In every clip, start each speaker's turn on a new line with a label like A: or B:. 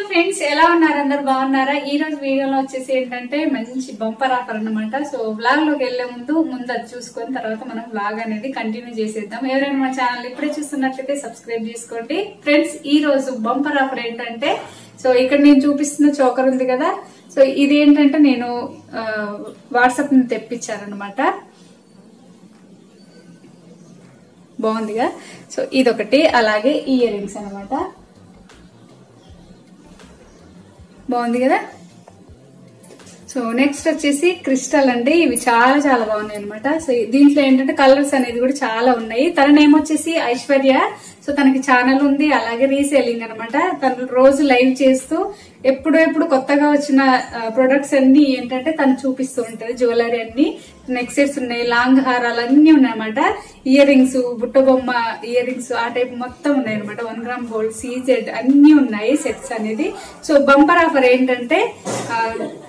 A: friends ఎలా ఉన్నారు అందరు బాగున్నారా ఈ రోజు వీడియోలో వచ్చేసి ఏంటంటే మంచి బంపర్ ఆఫర్ అన్నమాట సో వ్లాగ్ లోకి వెళ్లే ముందు ముందు అది చూసుకొని తర్వాత మనం వ్లాగ్ అనేది కంటిన్యూ చేసేద్దాం ఎవరైనా మా ఛానల్ ఇప్పుడే చూస్తున్నట్లయితే సబ్స్క్రైబ్ చేసుకోండి ఫ్రెండ్స్ ఈ రోజు బంపర్ ఆఫర్ ఏంటంటే సో ఇక్కడ నేను చూపిస్తున్న చోకర్ ఉంది కదా సో ఇది ఏంటంటే నేను వాట్సాప్ నుంచి తెప్పించానమాట బాగుందిగా సో ఇదొకటి అలాగే ఇయర్ రింగ్స్ అనమాట బాగుంది కదా సో నెక్స్ట్ వచ్చేసి క్రిస్టల్ అండి ఇవి చాలా చాలా బాగున్నాయి అనమాట సో దీంట్లో ఏంటంటే కలర్స్ అనేది కూడా చాలా ఉన్నాయి తన నేమ్ వచ్చేసి ఐశ్వర్య సో తనకి ఛానల్ ఉంది అలాగే రీసేలింగ్ అనమాట తను రోజు లైవ్ చేస్తూ ఎప్పుడు ఎప్పుడు కొత్తగా వచ్చిన ప్రొడక్ట్స్ అన్ని ఏంటంటే తను చూపిస్తూ ఉంటది జ్యువెలరీ అన్ని నెక్ సెట్స్ ఉన్నాయి లాంగ్ హారాలు అన్ని ఉన్నాయన్నమాట ఇయర్ రింగ్స్ బుట్ట బొమ్మ ఇయర్ రింగ్స్ ఆ టైప్ మొత్తం ఉన్నాయి అనమాట వన్ గ్రామ్ గోల్డ్ సీజెడ్ అన్ని ఉన్నాయి సెట్స్ అనేది సో బంపర్ ఆఫర్ ఏంటంటే ఆ,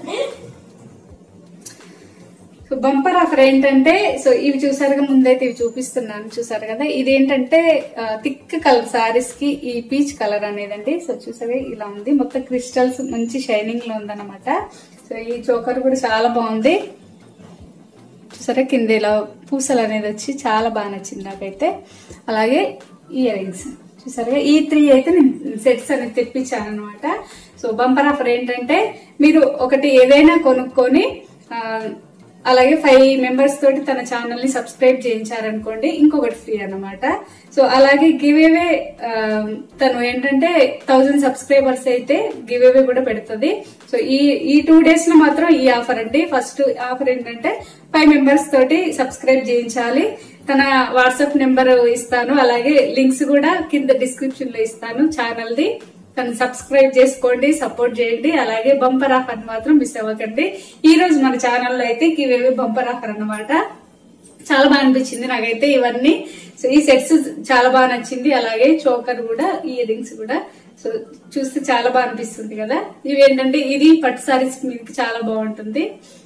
A: సో బంపర్ ఆఫర్ ఏంటంటే సో ఇవి చూసారుగా ముందైతే ఇవి చూపిస్తున్నాను చూసారు కదా ఇది ఏంటంటే థిక్ కలర్ సారీస్ కి ఈ పీచ్ కలర్ అనేదండి సో చూసారు ఇలా ఉంది మొత్తం క్రిస్టల్స్ మంచి షైనింగ్ లో ఉందన్నమాట సో ఈ చోకర్ కూడా చాలా బాగుంది చూసారా కింద ఇలా పూసలు అనేది వచ్చి చాలా బాగా నచ్చింది నాకైతే అలాగే ఇయర్ రింగ్స్ చూసారుగా ఈ త్రీ అయితే నేను సెట్స్ అనేది తెప్పించాను అనమాట సో బంపర్ ఆఫర్ ఏంటంటే మీరు ఒకటి ఏదైనా కొనుక్కొని ఆ, అలాగే ఫైవ్ మెంబర్స్ తోటి తన ఛానల్ ని సబ్స్క్రైబ్ చేయించారనుకోండి ఇంకొకటి ఫ్రీ అన్నమాట సో అలాగే గివ్ అవే తను ఏంటంటే థౌజండ్ సబ్స్క్రైబర్స్ అయితే గివ్ అవే కూడా పెడుతుంది సో ఈ ఈ టూ డేస్ లో మాత్రం ఈ ఆఫర్ అండి ఫస్ట్ ఆఫర్ ఏంటంటే ఫైవ్ మెంబర్స్ తోటి సబ్స్క్రైబ్ చేయించాలి తన వాట్సాప్ నెంబర్ ఇస్తాను అలాగే లింక్స్ కూడా కింద డిస్క్రిప్షన్ లో ఇస్తాను ఛానల్ ది తను సబ్స్క్రైబ్ చేసుకోండి సపోర్ట్ చేయండి అలాగే బంపర్ ఆఫర్ మాత్రం మిస్ అవ్వకండి ఈ రోజు మన ఛానల్లో అయితే ఇవేవి బంపర్ ఆఫర్ అన్నమాట చాలా బాగా అనిపించింది నాకైతే ఇవన్నీ సో ఈ సెట్స్ చాలా బాగా నచ్చింది అలాగే చోకర్ కూడా ఇయర్ రింగ్స్ కూడా సో చూస్తే చాలా బాగా అనిపిస్తుంది కదా ఇవి ఏంటంటే ఇది పట్టు సారీస్ మీదకి చాలా బాగుంటుంది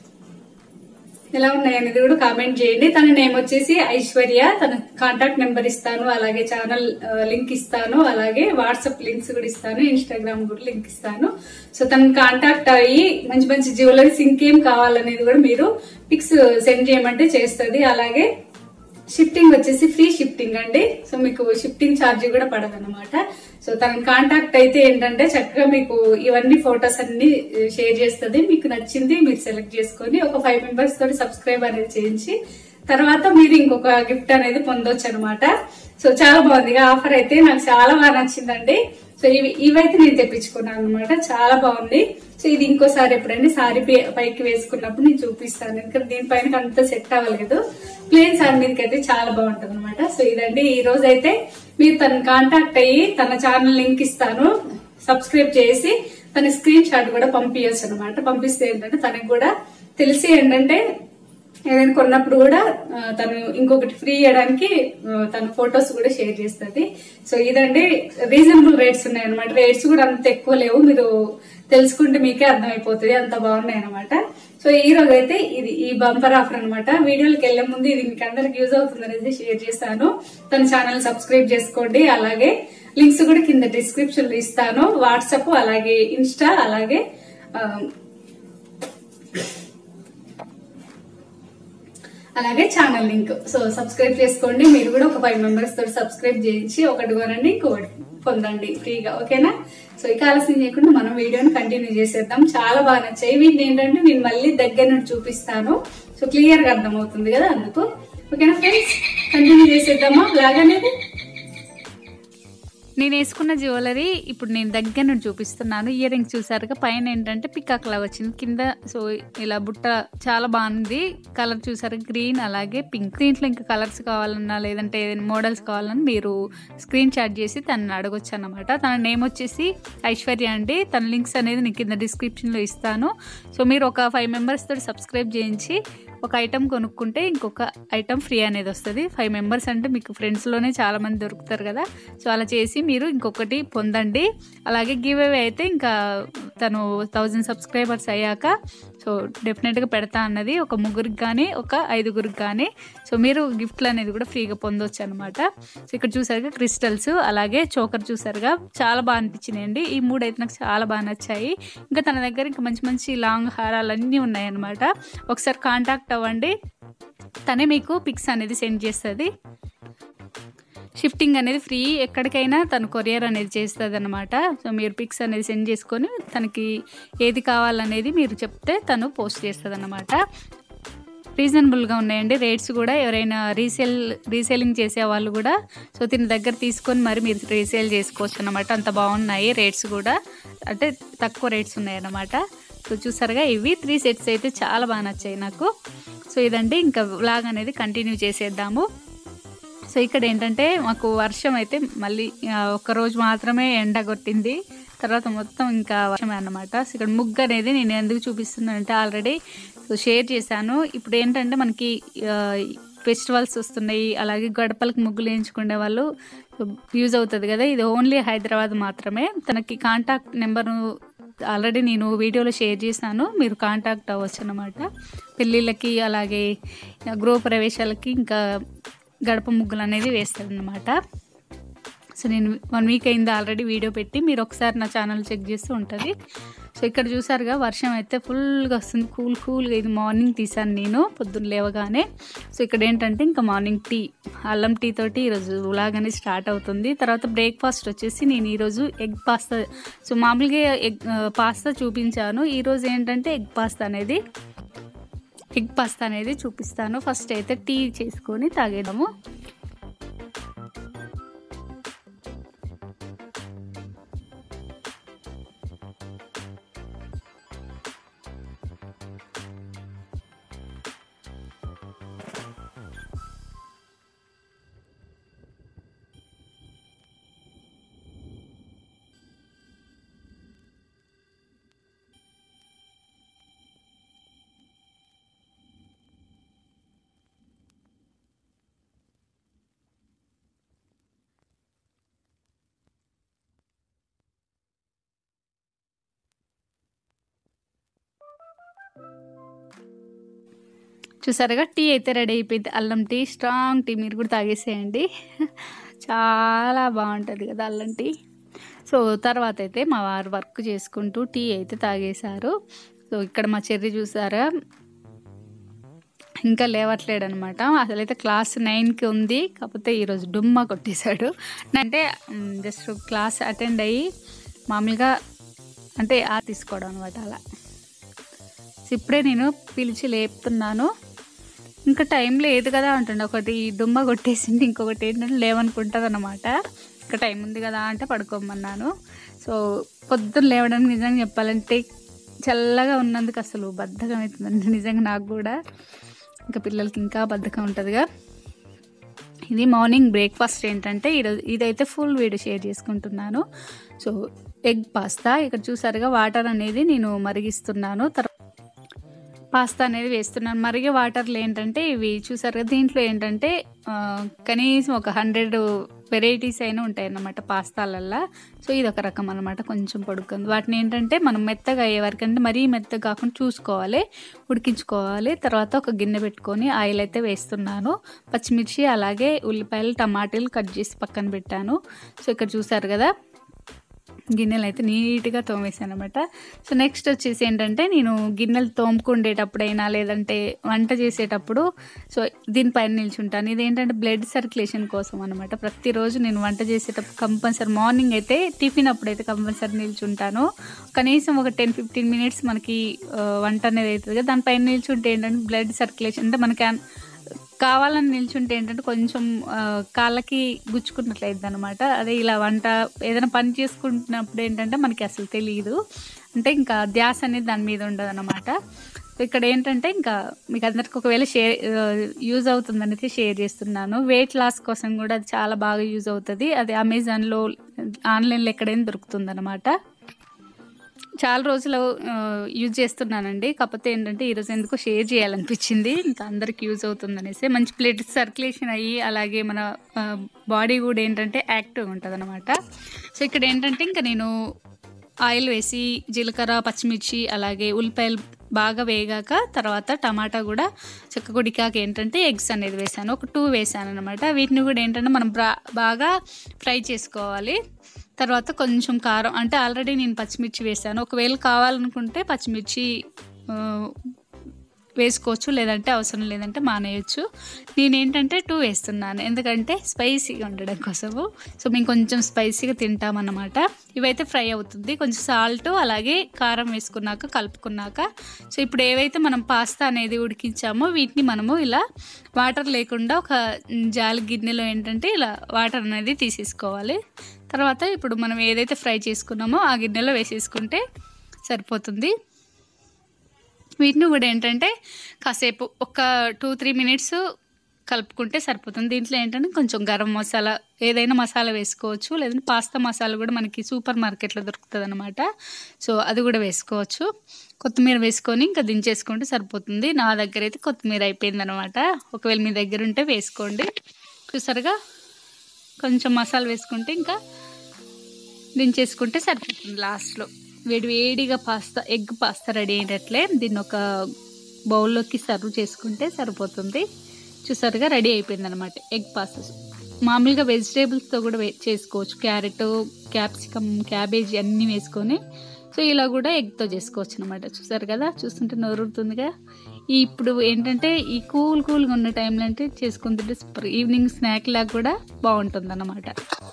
A: ఎలా ఉన్నాయి అనేది కూడా కామెంట్ చేయండి తన నేమ్ వచ్చేసి ఐశ్వర్య తన కాంటాక్ట్ నెంబర్ ఇస్తాను అలాగే ఛానల్ లింక్ ఇస్తాను అలాగే వాట్సాప్ లింక్స్ కూడా ఇస్తాను ఇన్స్టాగ్రామ్ కూడా లింక్ ఇస్తాను సో తన కాంటాక్ట్ అయ్యి మంచి మంచి జ్యువెలరీస్ ఇంకేం కావాలనేది కూడా మీరు పిక్స్ సెండ్ చేయమంటే చేస్తుంది అలాగే షిఫ్టింగ్ వచ్చేసి ఫ్రీ షిఫ్టింగ్ అండి సో మీకు షిఫ్టింగ్ ఛార్జ్ కూడా పడదు అనమాట సో తన కాంటాక్ట్ అయితే ఏంటంటే చక్కగా మీకు ఇవన్నీ ఫొటోస్ అన్ని షేర్ చేస్తుంది మీకు నచ్చింది మీరు సెలెక్ట్ చేసుకొని ఒక ఫైవ్ మెంబర్స్ తోటి సబ్స్క్రైబ్ అనేది చేయించి తర్వాత మీరు ఇంకొక గిఫ్ట్ అనేది పొందొచ్చు అనమాట సో చాలా బాగుంది ఆఫర్ అయితే నాకు చాలా బాగా నచ్చిందండి సో ఇవి ఇవైతే నేను తెప్పించుకున్నాను అనమాట చాలా బాగుంది సో ఇది ఇంకోసారి ఎప్పుడండి సారీ పై- పైకి వేసుకున్నప్పుడు నేను చూపిస్తాను ఎందుకంటే దీనిపైన అంత సెట్ అవ్వలేదు ప్లేన్ సారీ మీదకి అయితే చాలా బాగుంటుంది అనమాట సో ఇదండి ఈ రోజు అయితే మీరు తన కాంటాక్ట్ అయ్యి తన ఛానల్ లింక్ ఇస్తాను సబ్స్క్రైబ్ చేసి తన స్క్రీన్ షాట్ కూడా పంపించచ్చు అనమాట పంపిస్తే ఏంటంటే తనకు కూడా తెలిసి ఏంటంటే ఏదైనా కొన్నప్పుడు కూడా ఆ, తను ఇంకొకటి ఫ్రీ ఇవ్వడానికి ఆ, తన ఫొటోస్ కూడా షేర్ చేస్తుంది సో ఇదండి రీజనబుల్ రేట్స్ ఉన్నాయి అనమాట రేట్స్ కూడా అంత ఎక్కువ లేవు మీరు తెలుసుకుంటే మీకే అర్థమైపోతుంది అంత బాగున్నాయి అనమాట సో ఈ రోజు అయితే ఇది ఈ బంపర్ ఆఫర్ అనమాట వీడియోకి వెళ్లే ముందు ఇది మీకు అందరికి యూజ్ అవుతుంది అనేది షేర్ చేస్తాను తన ఛానల్ సబ్స్క్రైబ్ చేసుకోండి అలాగే లింక్స్ కూడా కింద డిస్క్రిప్షన్ లో ఇస్తాను వాట్సాప్ అలాగే ఇన్స్టా అలాగే ఆ, అలాగే ఛానల్ లింక్ సో సబ్స్క్రైబ్ చేసుకోండి మీరు కూడా ఒక ఫైవ్ మెంబర్స్ తోటి సబ్స్క్రైబ్ చేయించి ఒకటి కొనండి ఇంకొకటి పొందండి ఫ్రీగా ఓకేనా సో ఇక ఆలస్యం చేయకుండా మనం వీడియోని కంటిన్యూ చేసేద్దాం చాలా బాగా నచ్చాయి వీటిని ఏంటంటే నేను మళ్ళీ దగ్గర నుండి చూపిస్తాను సో క్లియర్ గా అర్థమవుతుంది కదా అందుకు ఓకేనా ఫ్రెండ్స్ కంటిన్యూ చేసేద్దామా బ్లాగ్ అనేది
B: నేను వేసుకున్న జ్యువెలరీ ఇప్పుడు నేను దగ్గర నుండి చూపిస్తున్నాను ఇయర్ రింగ్స్ చూసారుగా పైన ఏంటంటే పికాక్ లాగా వచ్చింది కింద సో ఇలా బుట్ట చాలా బాగుంది కలర్ చూసారు గ్రీన్ అలాగే పింక్ దీంట్లో ఇంకా కలర్స్ కావాలన్నా లేదంటే ఏదైనా మోడల్స్ కావాలన్నా మీరు స్క్రీన్ షాట్ చేసి తనని అడగొచ్చు అనమాట తన నేమ్ వచ్చేసి ఐశ్వర్య అండి తన లింక్స్ అనేది నేను కింద డిస్క్రిప్షన్లో ఇస్తాను సో మీరు ఒక ఫైవ్ మెంబర్స్ తోటి సబ్స్క్రైబ్ చేయించి ఒక ఐటమ్ కొనుక్కుంటే ఇంకొక ఐటమ్ ఫ్రీ అనేది వస్తుంది ఫైవ్ మెంబర్స్ అంటే మీకు ఫ్రెండ్స్లోనే చాలా మంది దొరుకుతారు కదా సో అలా చేసి మీరు ఇంకొకటి పొందండి అలాగే గివ్ అవే అయితే ఇంకా తను థౌజండ్ సబ్స్క్రైబర్స్ అయ్యాక సో డెఫినెట్గా పెడతా అన్నది ఒక ముగ్గురికి కానీ ఒక ఐదుగురికి కానీ సో మీరు గిఫ్ట్లు అనేది కూడా ఫ్రీగా పొందొచ్చు అనమాట సో ఇక్కడ చూసారుగా క్రిస్టల్స్ అలాగే చోకర్ చూసారుగా చాలా బాగా అనిపించినాయండి ఈ మూడు అయితే నాకు చాలా బాగా నచ్చాయి ఇంకా తన దగ్గర ఇంకా మంచి మంచి లాంగ్ హారాలు అన్నీ ఉన్నాయన్నమాట ఒకసారి కాంటాక్ట్ అవ్వండి తనే మీకు పిక్స్ అనేది సెండ్ చేస్తుంది షిఫ్టింగ్ అనేది ఫ్రీ ఎక్కడికైనా తను కొరియర్ అనేది చేస్తుంది అనమాట సో మీరు పిక్స్ అనేది సెండ్ చేసుకొని తనకి ఏది కావాలనేది మీరు చెప్తే తను పోస్ట్ చేస్తుంది అనమాట రీజనబుల్గా ఉన్నాయండి రేట్స్ కూడా ఎవరైనా రీసేల్ రీసేలింగ్ చేసే వాళ్ళు కూడా సో దీని దగ్గర తీసుకొని మరి మీరు రీసేల్ చేసుకోవచ్చు అనమాట అంత బాగున్నాయి రేట్స్ కూడా అంటే తక్కువ రేట్స్ ఉన్నాయి అన్నమాట సో చూసారుగా ఇవి త్రీ సెట్స్ అయితే చాలా బాగా నచ్చాయి నాకు సో ఇదండి ఇంకా వ్లాగ్ అనేది కంటిన్యూ చేసేద్దాము సో ఇక్కడ ఏంటంటే మాకు వర్షం అయితే మళ్ళీ ఆ, ఒక్క రోజు మాత్రమే ఎండ కొట్టింది తర్వాత మొత్తం ఇంకా వర్షమే అన్నమాట సో ఇక్కడ ముగ్గు అనేది నేను ఎందుకు చూపిస్తున్నానంటే ఆల్రెడీ సో షేర్ చేశాను ఇప్పుడు ఏంటంటే మనకి ఫెస్టివల్స్ వస్తున్నాయి అలాగే గడపలకు ముగ్గులు వేయించుకునే వాళ్ళు యూజ్ అవుతుంది కదా ఇది ఓన్లీ హైదరాబాద్ మాత్రమే తనకి కాంటాక్ట్ నెంబర్ ఆల్రెడీ నేను వీడియోలో షేర్ చేశాను మీరు కాంటాక్ట్ అవ్వచ్చు అనమాట పెళ్ళిళ్ళకి అలాగే గృహ ప్రవేశాలకి ఇంకా గడప ముగ్గులు అనేది వేస్తాడు అనమాట సో నేను వన్ వీక్ అయింది ఆల్రెడీ వీడియో పెట్టి మీరు ఒకసారి నా ఛానల్ చెక్ చేస్తూ ఉంటుంది సో ఇక్కడ చూసారుగా వర్షం అయితే ఫుల్గా వస్తుంది కూల్ కూల్గా ఇది మార్నింగ్ తీసాను నేను పొద్దున్న లేవగానే సో ఇక్కడ ఏంటంటే ఇంకా మార్నింగ్ టీ అల్లం టీ తోటి ఈరోజు ఉలాగనే స్టార్ట్ అవుతుంది తర్వాత బ్రేక్ఫాస్ట్ వచ్చేసి నేను ఈరోజు ఎగ్ పాస్తా సో మామూలుగా ఎగ్ పాస్తా చూపించాను ఈరోజు ఏంటంటే ఎగ్ పాస్తా అనేది ఎగ్ పాస్తా అనేది చూపిస్తాను ఫస్ట్ అయితే టీ చేసుకొని తాగేద్దాము చూసారుగా టీ అయితే రెడీ అయిపోయింది అల్లం టీ స్ట్రాంగ్ టీ మీరు కూడా తాగేసేయండి చాలా బాగుంటుంది కదా అల్లం టీ సో తర్వాత అయితే మా వారు వర్క్ చేసుకుంటూ టీ అయితే తాగేశారు సో ఇక్కడ మా చెర్రి చూసారా ఇంకా లేవట్లేడు అనమాట అసలైతే క్లాస్ నైన్కి ఉంది కాకపోతే ఈరోజు డుమ్మా కొట్టేశాడు అంటే జస్ట్ క్లాస్ అటెండ్ అయ్యి మామూలుగా అంటే ఆ తీసుకోవడం అనమాట అలా సో ఇప్పుడే నేను పిలిచి లేపుతున్నాను ఇంకా టైం లేదు కదా అంటుండే ఒకటి దుమ్మ కొట్టేసింది ఇంకొకటి ఏంటంటే లేవనుకుంటుంది అనమాట ఇంకా టైం ఉంది కదా అంటే పడుకోమన్నాను సో పొద్దున్న లేవడానికి నిజంగా చెప్పాలంటే చల్లగా ఉన్నందుకు అసలు బద్ధకం అవుతుందండి నిజంగా నాకు కూడా ఇంకా పిల్లలకి ఇంకా బద్ధకం ఉంటుందిగా ఇది మార్నింగ్ బ్రేక్ఫాస్ట్ ఏంటంటే ఈరోజు ఇదైతే ఫుల్ వీడియో షేర్ చేసుకుంటున్నాను సో ఎగ్ పాస్తా ఇక్కడ చూసారుగా వాటర్ అనేది నేను మరిగిస్తున్నాను తర్వాత పాస్తా అనేది వేస్తున్నాను మరిగే వాటర్లు ఏంటంటే ఇవి చూసారు కదా దీంట్లో ఏంటంటే ఆ, కనీసం ఒక హండ్రెడ్ వెరైటీస్ అయినా ఉంటాయి అన్నమాట పాస్తాలల్లా సో ఇది ఒక రకం అనమాట కొంచెం పొడుకుంది వాటిని ఏంటంటే మనం మెత్తగా అయ్యే వరకు అంటే మరీ మెత్తగా కాకుండా చూసుకోవాలి ఉడికించుకోవాలి తర్వాత ఒక గిన్నె పెట్టుకొని ఆయిల్ అయితే వేస్తున్నాను పచ్చిమిర్చి అలాగే ఉల్లిపాయలు టమాటాలు కట్ చేసి పక్కన పెట్టాను సో ఇక్కడ చూసారు కదా గిన్నెలు అయితే నీట్గా తోమేసాను అనమాట సో నెక్స్ట్ వచ్చేసి ఏంటంటే నేను గిన్నెలు తోముకుండేటప్పుడైనా లేదంటే వంట చేసేటప్పుడు సో దీనిపైన నిల్చుంటాను ఇదేంటంటే బ్లడ్ సర్క్యులేషన్ కోసం అనమాట ప్రతిరోజు నేను వంట చేసేటప్పుడు కంపల్సరీ మార్నింగ్ అయితే టిఫిన్ అప్పుడైతే కంపల్సరీ నిల్చుంటాను కనీసం ఒక టెన్ ఫిఫ్టీన్ మినిట్స్ మనకి ఆ, వంట అనేది అవుతుంది కదా దానిపైన నిల్చుంటే ఏంటంటే బ్లడ్ సర్క్యులేషన్ అంటే మనకి అన్- కావాలని నిల్చుంటే ఏంటంటే కొంచెం ఆ, కాళ్ళకి గుచ్చుకున్నట్లయిద్ది అనమాట అదే ఇలా వంట ఏదైనా పని చేసుకుంటున్నప్పుడు ఏంటంటే మనకి అసలు తెలియదు అంటే ఇంకా ధ్యాస అనేది దాని మీద ఉండదు అనమాట ఇక్కడ ఏంటంటే ఇంకా మీకు అందరికి ఒకవేళ షేర్ యూజ్ అవుతుందనేది షేర్ చేస్తున్నాను వెయిట్ లాస్ కోసం కూడా అది చాలా బాగా యూజ్ అవుతుంది అది అమెజాన్లో ఆన్లైన్లో ఎక్కడైనా దొరుకుతుంది అనమాట చాలా రోజులు ఆ, యూజ్ చేస్తున్నానండి కాకపోతే ఏంటంటే ఈరోజు ఎందుకో షేర్ చేయాలనిపించింది ఇంకా అందరికి యూజ్ అవుతుంది అనేసి మంచి బ్లడ్ సర్క్యులేషన్ అయ్యి అలాగే మన బాడీ కూడా ఏంటంటే యాక్టివ్గా ఉంటుంది అనమాట సో ఇక్కడ ఏంటంటే ఇంకా నేను ఆయిల్ వేసి జీలకర్ర పచ్చిమిర్చి అలాగే ఉల్లిపాయలు బాగా వేగాక తర్వాత టమాటా కూడా చెక్కగుడికాక ఏంటంటే ఎగ్స్ అనేది వేసాను ఒక టూ వేసాను అనమాట వీటిని కూడా ఏంటంటే మనం బ్రా- బాగా ఫ్రై చేసుకోవాలి తర్వాత కొంచెం కారం అంటే ఆల్రెడీ నేను పచ్చిమిర్చి వేసాను ఒకవేళ కావాలనుకుంటే పచ్చిమిర్చి ఆ, వేసుకోవచ్చు లేదంటే అవసరం లేదంటే మానేయచ్చు నేనేంటంటే టూ వేస్తున్నాను ఎందుకంటే స్పైసీగా ఉండడం కోసము సో మేము కొంచెం స్పైసీగా తింటామన్నమాట ఇవైతే ఫ్రై అవుతుంది కొంచెం సాల్ట్ అలాగే కారం వేసుకున్నాక కలుపుకున్నాక సో ఇప్పుడు ఏవైతే మనం పాస్తా అనేది ఉడికించామో వీటిని మనము ఇలా వాటర్ లేకుండా ఒక జాలి గిన్నెలో ఏంటంటే ఇలా వాటర్ అనేది తీసేసుకోవాలి తర్వాత ఇప్పుడు మనం ఏదైతే ఫ్రై చేసుకున్నామో ఆ గిన్నెలో వేసేసుకుంటే సరిపోతుంది వీటిని కూడా ఏంటంటే కాసేపు ఒక టూ త్రీ మినిట్స్ కలుపుకుంటే సరిపోతుంది దీంట్లో ఏంటంటే కొంచెం గరం మసాలా ఏదైనా మసాలా వేసుకోవచ్చు లేదంటే పాస్తా మసాలా కూడా మనకి సూపర్ మార్కెట్లో దొరుకుతుంది అనమాట సో అది కూడా వేసుకోవచ్చు కొత్తిమీర వేసుకొని ఇంకా దించేసుకుంటే సరిపోతుంది నా దగ్గర అయితే కొత్తిమీర అయిపోయింది అనమాట ఒకవేళ మీ దగ్గర ఉంటే వేసుకోండి చూసారుగా కొంచెం మసాలా వేసుకుంటే ఇంకా దించేసుకుంటే సరిపోతుంది లాస్ట్లో వేడి వేడిగా పాస్తా ఎగ్ పాస్తా రెడీ అయినట్లే దీన్ని ఒక బౌల్లోకి సర్వ్ చేసుకుంటే సరిపోతుంది చూసారుగా రెడీ అయిపోయింది అనమాట ఎగ్ పాస్తా మామూలుగా వెజిటేబుల్స్తో కూడా వే- చేసుకోవచ్చు క్యారెట్ క్యాప్సికమ్ క్యాబేజీ అన్నీ వేసుకొని సో ఇలా కూడా ఎగ్తో చేసుకోవచ్చు అనమాట చూసారు కదా చూస్తుంటే నోరుతుందిగా ఈ ఇప్పుడు ఏంటంటే ఈ కూల్ కూల్గా ఉన్న టైంలో అంటే చేసుకుని తింటే సూపర్ ఈవినింగ్ స్నాక్ లాగా కూడా బాగుంటుంది అన్నమాట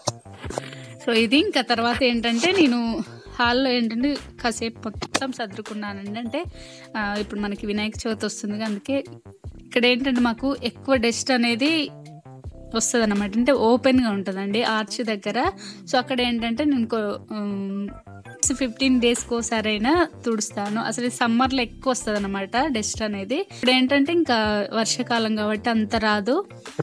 B: సో ఇది ఇంకా తర్వాత ఏంటంటే నేను హాల్లో ఏంటంటే కాసేపు మొత్తం సర్దుకున్నానండి అంటే ఆ, ఇప్పుడు మనకి వినాయక చవితి వస్తుంది అందుకే ఇక్కడ ఏంటంటే మాకు ఎక్కువ డస్ట్ అనేది వస్తుంది అనమాట అంటే ఓపెన్గా ఉంటుందండి ఆర్చ్ దగ్గర సో అక్కడ ఏంటంటే నేను ఫిఫ్టీన్ డేస్కి ఒకసారైనా తుడుస్తాను అసలు సమ్మర్లో ఎక్కువ వస్తుంది అనమాట డస్ట్ అనేది ఇప్పుడు ఏంటంటే ఇంకా వర్షాకాలం కాబట్టి అంత రాదు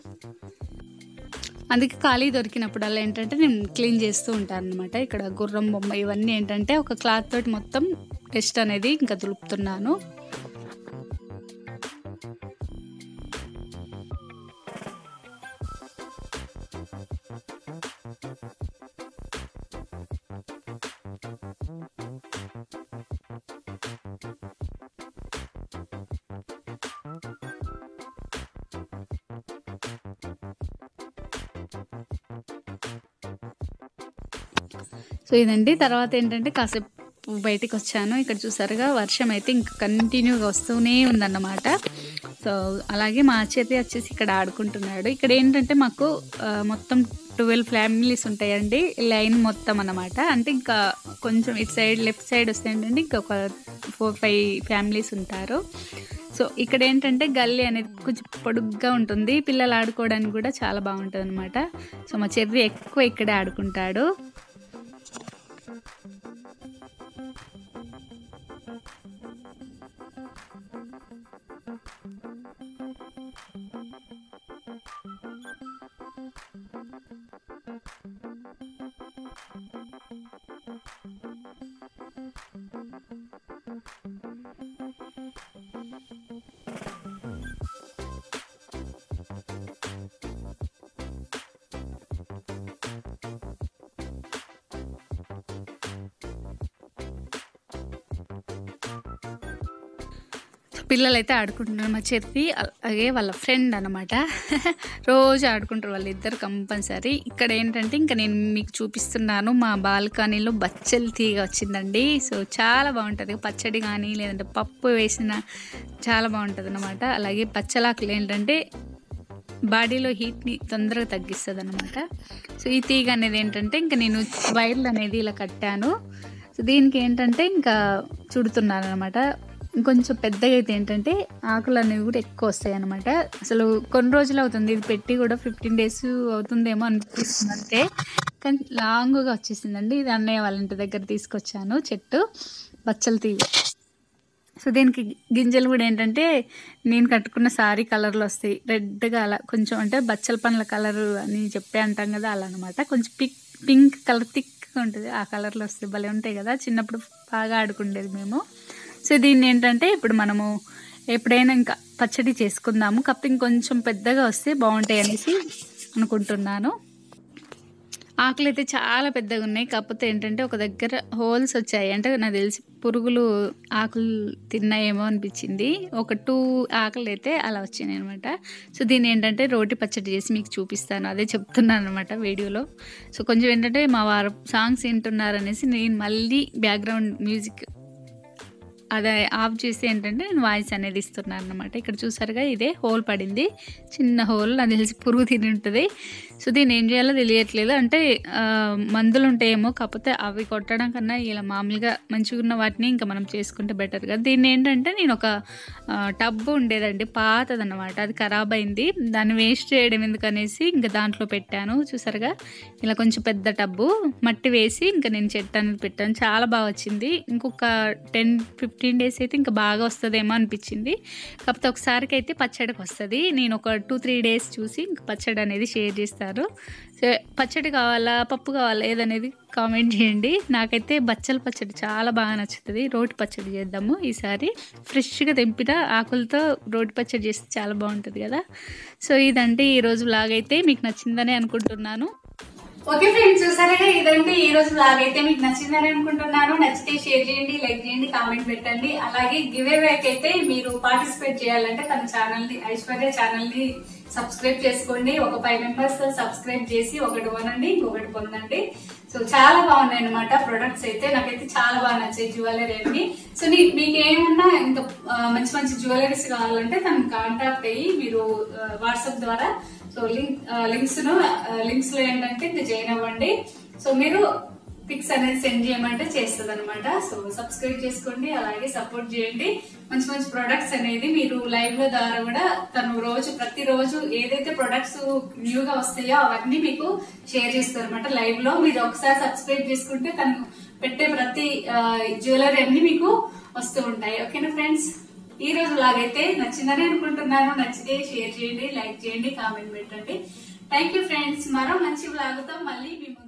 B: అందుకే ఖాళీ దొరికినప్పుడల్లా ఏంటంటే నేను క్లీన్ చేస్తూ ఉంటాను అనమాట ఇక్కడ గుర్రం బొమ్మ ఇవన్నీ ఏంటంటే ఒక క్లాత్ తోటి మొత్తం డస్ట్ అనేది ఇంకా దులుపుతున్నాను సో ఇదండి తర్వాత ఏంటంటే కాసేపు బయటికి వచ్చాను ఇక్కడ చూసారుగా వర్షం అయితే ఇంకా కంటిన్యూగా వస్తూనే ఉందన్నమాట సో అలాగే మా చేతి వచ్చేసి ఇక్కడ ఆడుకుంటున్నాడు ఇక్కడ ఏంటంటే మాకు ఆ, మొత్తం ట్వెల్వ్ ఫ్యామిలీస్ ఉంటాయండి లైన్ మొత్తం అన్నమాట అంటే ఇంకా కొంచెం ఇటు సైడ్ లెఫ్ట్ సైడ్ వస్తే ఏంటంటే ఇంకా ఒక ఫోర్ ఫైవ్ ఫ్యామిలీస్ ఉంటారు సో ఇక్కడ ఏంటంటే గల్లీ అనేది కొంచెం పొడుగ్గా ఉంటుంది పిల్లలు ఆడుకోవడానికి కూడా చాలా బాగుంటుంది అనమాట సో మా చెర్రి ఎక్కువ ఇక్కడే ఆడుకుంటాడు పిల్లలైతే ఆడుకుంటున్నారు మా చెర్రి అలాగే వాళ్ళ ఫ్రెండ్ అనమాట రోజు ఆడుకుంటారు వాళ్ళిద్దరు కంపల్సరీ ఇక్కడ ఏంటంటే ఇంకా నేను మీకు చూపిస్తున్నాను మా బాల్కనీలో బచ్చల తీగ వచ్చిందండి సో చాలా బాగుంటుంది పచ్చడి కానీ లేదంటే పప్పు వేసిన చాలా బాగుంటుంది అనమాట అలాగే పచ్చలాకులు ఏంటంటే బాడీలో హీట్ని తొందరగా తగ్గిస్తుంది అనమాట సో ఈ తీగ అనేది ఏంటంటే ఇంకా నేను వైర్లు అనేది ఇలా కట్టాను సో దీనికి ఏంటంటే ఇంకా చుడుతున్నాను అనమాట ఇంకొంచెం పెద్దగా అయితే ఏంటంటే ఆకులు అనేవి కూడా ఎక్కువ వస్తాయి అనమాట అసలు కొన్ని రోజులు అవుతుంది ఇది పెట్టి కూడా ఫిఫ్టీన్ డేస్ అవుతుందేమో అనిపిస్తుంది అంతే కానీ లాంగ్గా వచ్చేసిందండి ఇది అన్నయ్య వాళ్ళ ఇంటి దగ్గర తీసుకొచ్చాను చెట్టు బచ్చల తీగ సో దీనికి గింజలు కూడా ఏంటంటే నేను కట్టుకున్న సారీ కలర్లో వస్తాయి రెడ్గా అలా కొంచెం అంటే బచ్చల పండ్ల కలర్ అని చెప్పే అంటాం కదా అలా అనమాట కొంచెం పిక్ పింక్ కలర్ థిక్గా ఉంటుంది ఆ కలర్లో వస్తాయి భలే ఉంటాయి కదా చిన్నప్పుడు బాగా ఆడుకుండేది మేము సో దీన్ని ఏంటంటే ఇప్పుడు మనము ఎప్పుడైనా ఇంకా పచ్చడి చేసుకుందాము కాకపోతే ఇంకొంచెం పెద్దగా వస్తే బాగుంటాయి అనేసి అనుకుంటున్నాను ఆకులు అయితే చాలా పెద్దగా ఉన్నాయి కాకపోతే ఏంటంటే ఒక దగ్గర హోల్స్ వచ్చాయి అంటే నాకు తెలిసి పురుగులు ఆకులు తిన్నాయేమో అనిపించింది ఒక టూ ఆకులు అయితే అలా వచ్చినాయి అనమాట సో దీన్ని ఏంటంటే రోటి పచ్చడి చేసి మీకు చూపిస్తాను అదే చెప్తున్నాను అనమాట వీడియోలో సో కొంచెం ఏంటంటే మా వారు సాంగ్స్ వింటున్నారనేసి నేను మళ్ళీ బ్యాక్గ్రౌండ్ మ్యూజిక్ అదే ఆఫ్ చేసి ఏంటంటే నేను వాయిస్ అనేది ఇస్తున్నాను అనమాట ఇక్కడ చూసారుగా ఇదే హోల్ పడింది చిన్న హోల్ నాకు తెలిసి పురుగు తిని ఉంటుంది సో దీన్ని ఏం చేయాలో తెలియట్లేదు అంటే ఆ, మందులు ఉంటాయేమో కాకపోతే అవి కొట్టడం కన్నా ఇలా మామూలుగా మంచిగా ఉన్న వాటిని ఇంకా మనం చేసుకుంటే బెటర్ కదా దీన్ని ఏంటంటే నేను ఒక టబ్ ఉండేదండి పాతదన్నమాట అది ఖరాబ్ అయింది దాన్ని వేస్ట్ చేయడం ఎందుకనేసి ఇంకా దాంట్లో పెట్టాను చూసారుగా ఇలా కొంచెం పెద్ద టబ్బు మట్టి వేసి ఇంకా నేను చెట్టు అనేది పెట్టాను చాలా బాగా వచ్చింది ఇంకొక టెన్ ఫిఫ్టీన్ డేస్ అయితే ఇంకా బాగా వస్తుందేమో అనిపించింది కాకపోతే ఒకసారికి అయితే పచ్చడికి వస్తుంది నేను ఒక టూ త్రీ డేస్ చూసి ఇంకా పచ్చడి అనేది షేర్ చేస్తాను సో పచ్చడి కావాలా పప్పు కావాలా ఏదనేది కామెంట్ చేయండి నాకైతే బచ్చల పచ్చడి చాలా బాగా నచ్చుతుంది రోటి పచ్చడి చేద్దాము ఈసారి ఫ్రెష్గా తెంపిన ఆకులతో రోటి పచ్చడి చేస్తే చాలా బాగుంటుంది కదా సో ఇదంటే ఈరోజు లాగైతే మీకు నచ్చిందని అనుకుంటున్నాను
A: ఓకే ఫ్రెండ్స్ చూసారుగా ఇదంటే ఈ రోజు బ్లాగ్ అయితే మీకు నచ్చిందని అనుకుంటున్నాను నచ్చితే షేర్ చేయండి లైక్ చేయండి కామెంట్ పెట్టండి అలాగే గివ్ అయితే మీరు పార్టిసిపేట్ చేయాలంటే తన ఛానల్ ని ఐశ్వర్య ఛానల్ ని సబ్స్క్రైబ్ చేసుకోండి ఒక ఫైవ్ మెంబర్స్ సబ్స్క్రైబ్ చేసి ఒకటి కొనండి ఇంకొకటి పొందండి సో చాలా బాగున్నాయి అనమాట ప్రొడక్ట్స్ అయితే నాకైతే చాలా బాగా నచ్చాయి జ్యువెలరీ అన్ని సో నీ- మీకు ఏమన్నా ఇంకా ఆ, మంచి మంచి జ్యువెలరీస్ కావాలంటే తను కాంటాక్ట్ అయ్యి మీరు వాట్సాప్ ద్వారా సో లింక్ లింక్స్ ను లింక్స్ లో ఏంటంటే ఇంకా జాయిన్ అవ్వండి సో మీరు పిక్స్ అనేది సెండ్ చేయమంటే చేస్తుంది అనమాట సో సబ్స్క్రైబ్ చేసుకోండి అలాగే సపోర్ట్ చేయండి మంచి మంచి ప్రొడక్ట్స్ అనేది మీరు లైవ్ లో ద్వారా కూడా తను రోజు ప్రతి రోజు ఏదైతే ప్రొడక్ట్స్ న్యూ గా వస్తాయో అవన్నీ మీకు షేర్ చేస్తారు అనమాట లైవ్ లో మీరు ఒకసారి సబ్స్క్రైబ్ చేసుకుంటే తను పెట్టే ప్రతి జ్యువెలరీ అన్ని మీకు వస్తూ ఉంటాయి ఓకేనా ఫ్రెండ్స్ ఈ రోజు లాగైతే నచ్చిందని అనుకుంటున్నాను నచ్చితే షేర్ చేయండి లైక్ చేయండి కామెంట్ పెట్టండి థ్యాంక్ యూ ఫ్రెండ్స్ మరో మంచి బ్లాగుతో మళ్ళీ మీ ముందు